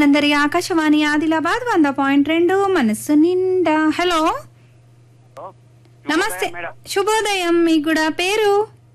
మనందరి ఆకాశవాణి ఆదిలాబాద్ వంద పాయింట్ రెండు మనస్సు నిండా హలో నమస్తే మేడం శుభోదయం మీకు కూడా పేరు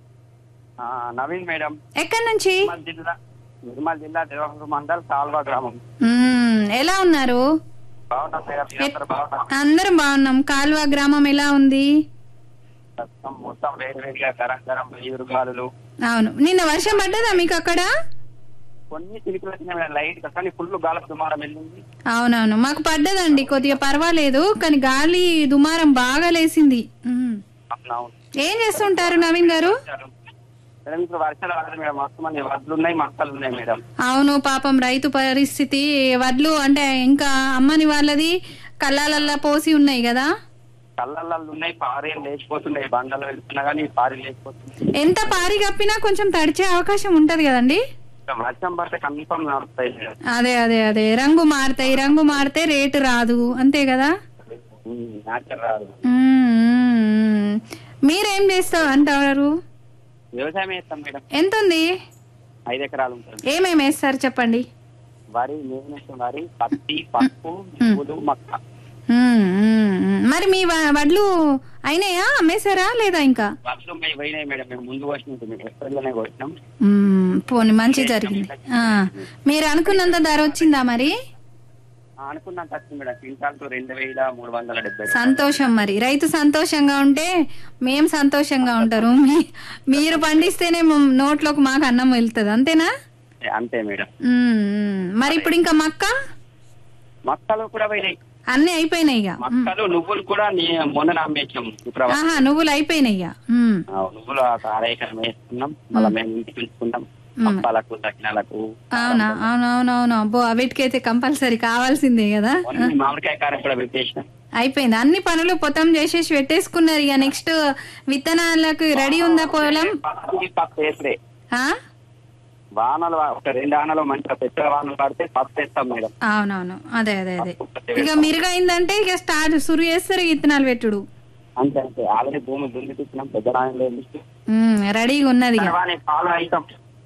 ఆ, నవీన్ మేడం ఎక్కడి నుంచి నిర్మల్ జిల్లా నిర్మల్ జిల్లా దేవహూరు మండల్ కాల్వా గ్రామం మ్మ్, ఎలా ఉన్నారు బాగున్నాం మేడం మీరందరూ బాగున్నారు అందరం బాగున్నాం కాల్వ గ్రామం ఎలా ఉంది మొత్తం మొత్తం వేరు వేరుగా కరంకరం ఈరుగాలులు అవును నిన్న వర్షం పడ్డదా మీకు అక్కడ కొన్ని చినుకులు వచ్చినాయి మేడం లైట్ గా కానీ ఫుల్ గాలపు దుమారం వెళ్ళింది అవునవును మాకు పడ్డదండి కొద్దిగా పర్వాలేదు కానీ గాలి దుమారం బాగా లేసింది మ్మ్. అవునవును ఏం చేస్తుంటారు నవీన్ గారు మేడం ఇప్పుడు వర్షాలు పడదు మేడం మస్తు మంది వడ్లు ఉన్నాయి మక్కలు ఉన్నాయి మేడం అవును పాపం రైతు పరిస్థితి వడ్లు అంటే ఇంకా అమ్మని వాళ్ళది కళ్ళాలల్లా పోసి ఉన్నాయి కదా కళ్ళల్లో ఉన్నాయి పారేం లేచిపోతున్నాయి బండలు వెళ్తున్నా కానీ పారి లేచిపోతున్నాయి ఎంత పారి కప్పినా కొంచెం తడిచే అవకాశం ఉంటది కదండి ఇంకా వర్షం పడితే కన్ఫర్మ్ నడుస్తాయి మేడం అదే అదే అదే రంగు మారుతాయి రంగు మారితే రేటు రాదు అంతే కదా నాచర్ రాదు మ్మ్, మ్మ్, మ్మ్. మీరేం చేస్తారు అంటారు వ్యవసాయం చేస్తాం మేడం ఎంత ఉంది ఐదు ఎకరాలు ఉంటుంది ఏమేమి వేస్తారు చెప్పండి వరి మేము వేస్తాం వరి పత్తి పప్పు పువ్వులు మక్క మ్మ్, మ్మ్, మ్మ్. మరి మీ వ- వడ్లు అయినాయా అమ్మేశారా లేదా ఇంకా వర్షం పోయి పోయినాయి మేడం మేము ముందు వచ్చినట్టు మేము ఎక్కడనే కొట్టినాం మ్మ్, పోనీ మంచి జరిగింది ఆ, మీరు అనుకున్నంత ధర వచ్చిందా మరి ఆ, అనుకున్నాం ఖర్చు మేడం క్వింటాల్కు రెండు వేల మూడు వందల డెబ్బై సంతోషం మరి రైతు సంతోషంగా ఉంటే మేం సంతోషంగా ఉంటారు మీ- మీరు పండిస్తేనే మ- నోట్లోకి మాకు అన్నం వెళ్తుంది అంతేనా అంతే మేడం మ్మ్, మ్మ్. మరి ఇప్పుడు ఇంకా మక్క మక్కలు కూడా పోయినాయి అన్ని అయిపోయినాయి ఇక మక్కలు నువ్వులు కూడా నీ- మొన్న అమ్మేసాం శుక్రవారం ఆహా నువ్వులు అయిపోయినాయి ఇక మ్మ్. ఆ, నువ్వులు ఒక అర ఎకరం వేసుకున్నాం మళ్ళీ మేము ఇంటికి ఉంచుకున్నాం అప్పాలకు దక్షిణాలకు అవునా అవునవునవును అబ్బో వీటికైతే కంపల్సరీ కావాల్సిందే కదా మొన్న మామిడికాయ కారం కూడా పెట్టేసినాం అయిపోయింది అన్ని పనులు పొతం చేసేసి పెట్టేసుకున్నారు ఇక నెక్స్ట్ విత్తనాలకు రెడీ ఉందా పొలం పత్తి పప్పు వేసుడే ఆ? వానలు ఒక రెండు వానలు మంచిగా పెద్ద వానలు పడితే పప్పు వేస్తాం మేడం అవునవును అదే అదే అదే ఇక మిరుగైందంటే ఇక స్టార్ట్ సురు చేస్తారు ఇక విత్తనాలు పెట్టుడు అంతే అంతే ఆల్రెడీ భూమి దున్నిపించినాం పెద్ద రాయలు ఉమ్, రెడీగా ఉన్నది ఇక తర్వాత ఫాలో అవుతాం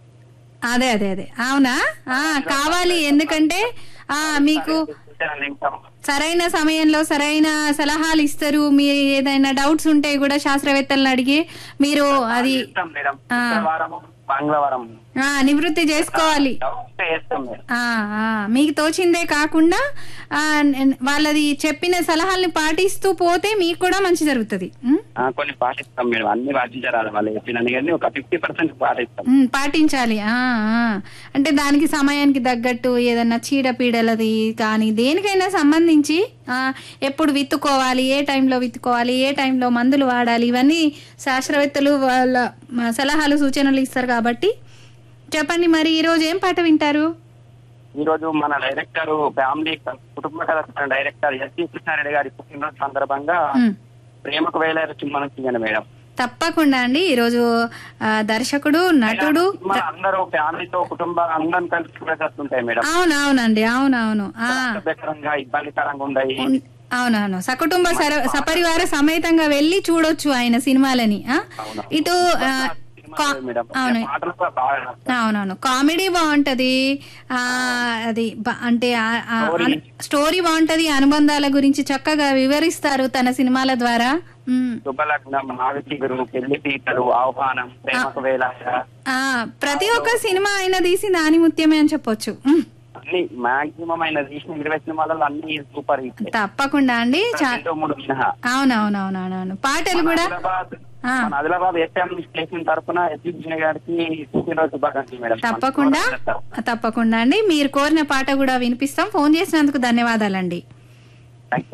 అదే అదే అదే అవునా ఆ కావాలి ఎందుకంటే ఆ మీకు విత్తనాలు తింటాం. సరైన సమయంలో సరైన సలహాలు ఇస్తారు మీరు ఏదైనా డౌట్స్ ఉంటే కూడా శాస్త్రవేత్తలను అడిగి మీరు అది చేస్తాం మేడం శుక్రవారం మంగళవారం ఆ నివృత్తి చేసుకోవాలి డౌట్ వేస్తాం మేడం ఆ ఆ, మీకు తోచిందే కాకుండా ఆ, న- వాళ్ళది చెప్పిన సలహాల్ని పాటిస్తూ పోతే మీకు కూడా మంచి జరుగుతుంది ఉమ్? ఆ, కొన్ని పాటిస్తాం మేడం అన్ని పాటించాలి వాళ్ళు చెప్పిన కానీ ఒక ఫిఫ్టీ పర్సెంట్ పాటిస్తాం ఉమ్, పాటించాలి ఆ ఆ. అంటే దానికి సమయానికి తగ్గట్టు ఏదన్నా చీడపీడలది కానీ దేనికైనా సంబంధించి ఆ, ఎప్పుడు విత్తుకోవాలి ఏ టైంలో విత్తుకోవాలి ఏ టైంలో మందులు వాడాలి ఇవన్నీ శాస్త్రవేత్తలు వాళ్ళ మ, సలహాలు సూచనలు ఇస్తారు కాబట్టి చెప్పండి మరి ఈ రోజు ఏం పాట వింటారు ఈ రోజు మన డైరెక్టర్ ఫ్యామిలీ కుటుంబ కథ డైరెక్టర్ ఎస్వి కృష్ణారెడ్డి గారి పుట్టినరోజు సందర్భంగా ఉమ్. ప్రేమకు వేలారు చిమ్మను తీయండి మేడం తప్పకుండా అండి ఈరోజు ఆ, దర్శకుడు నటుడు మన అందరూ ఫ్యామిలీతో కుటుంబ అందరం కలిసి చూడేటట్టుంటాయి మేడం అవునవునండి అవునవును ఆ ఇబ్బందికరంగా ఇబ్బందికరంగా ఉన్నాయి ఉన్- అవునవును సకుటుంబ సర- సపరివార సమేతంగా వెళ్ళి చూడొచ్చు ఆయన సినిమాలని ఆ? అవును. ఇటు ఆ, కా- మేడం అవును పాటలు కూడా బాగా అవునవును కామెడీ బాగుంటది ఆ అది బ- అంటే ఆ- ఆ- అను- స్టోరీ బాగుంటది అనుబంధాల గురించి చక్కగా వివరిస్తారు తన సినిమాల ద్వారా ఉమ్. శుభలగ్నం నావి చిగురు పెళ్లి పీటలు ఆహ్వానం ప్రేమకు వేలాయ ఆ ప్రతి ఒక్క సినిమా ఆయన తీసింది ఆనిముత్యమే అని చెప్పొచ్చు ఉమ్. అన్ని మాక్సిమం ఆయన తీసిన ఇరవై సినిమాలలో అన్ని సూపర్ హిట్ తప్పకుండా అండి చా- రెండో మూడు మినహా అవునవునవునవును పాటలు కూడా ఆదిలాబాద్ ఆ. మన ఆదిలాబాద్ ఎస్ఎం స్టేషన్ తరఫున ఎస్పీ కృష్ణ గారికి పుట్టినరోజు శుభాకాంక్షలు మేడం తప్పకుండా తప్పకుండా అండి మీరు కోరిన పాట కూడా వినిపిస్తాం ఫోన్ చేసినందుకు ధన్యవాదాలండి థ్యాంక్ యూ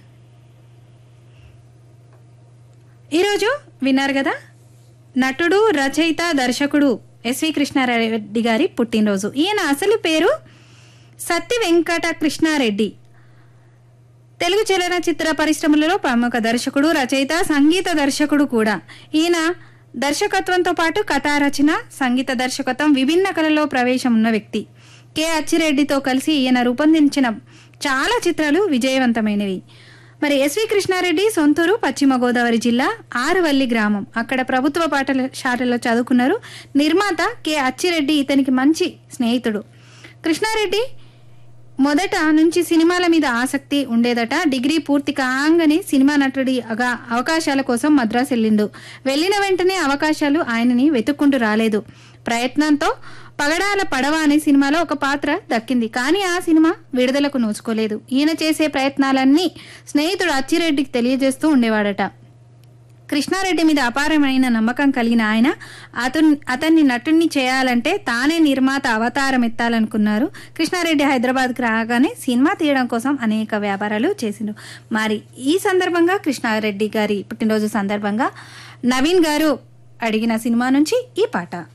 ఈరోజు విన్నారు కదా నటుడు రచయిత దర్శకుడు ఎస్వి కృష్ణారెడ్డి గారి పుట్టినరోజు ఈయన అసలు పేరు సత్తి వెంకట కృష్ణారెడ్డి తెలుగు చలనచిత్ర పరిశ్రమలలో ప్రముఖ దర్శకుడు రచయిత సంగీత దర్శకుడు కూడా ఈయన దర్శకత్వంతో పాటు కథా రచన సంగీత దర్శకత్వం విభిన్న కళలో ప్రవేశం ఉన్న వ్యక్తి కె అచ్చిరెడ్డితో కలిసి ఈయన రూపొందించిన చాలా చిత్రాలు విజయవంతమైనవి మరి ఎస్వి కృష్ణారెడ్డి సొంతూరు పశ్చిమ గోదావరి జిల్లా ఆరువల్లి గ్రామం అక్కడ ప్రభుత్వ పాఠశాలలో చదువుకున్నారు నిర్మాత కె అచ్చిరెడ్డి ఇతనికి మంచి స్నేహితుడు కృష్ణారెడ్డి మొదట నుంచి సినిమాల మీద ఆసక్తి ఉండేదట డిగ్రీ పూర్తి కాగానే సినిమా నటుడి అగా- అవకాశాల కోసం మద్రాసు వెళ్ళిండు వెళ్ళిన వెంటనే అవకాశాలు ఆయనని వెతుక్కుంటూ రాలేదు ప్రయత్నంతో పగడాల పడవ అనే సినిమాలో ఒక పాత్ర దక్కింది కానీ ఆ సినిమా విడుదలకు నోచుకోలేదు ఈయన చేసే ప్రయత్నాలన్నీ స్నేహితుడు అచ్చిరెడ్డికి తెలియజేస్తూ ఉండేవాడట కృష్ణారెడ్డి మీద అపారమైన నమ్మకం కలిగిన ఆయన అతన్ అతన్ని నటుణ్ణి చేయాలంటే తానే నిర్మాత అవతారం ఎత్తాలనుకున్నారు కృష్ణారెడ్డి హైదరాబాద్కి రాగానే సినిమా తీయడం కోసం అనేక వ్యాపారాలు చేసిండు మరి ఈ సందర్భంగా కృష్ణారెడ్డి గారి పుట్టినరోజు సందర్భంగా నవీన్ గారు అడిగిన సినిమా నుంచి ఈ పాట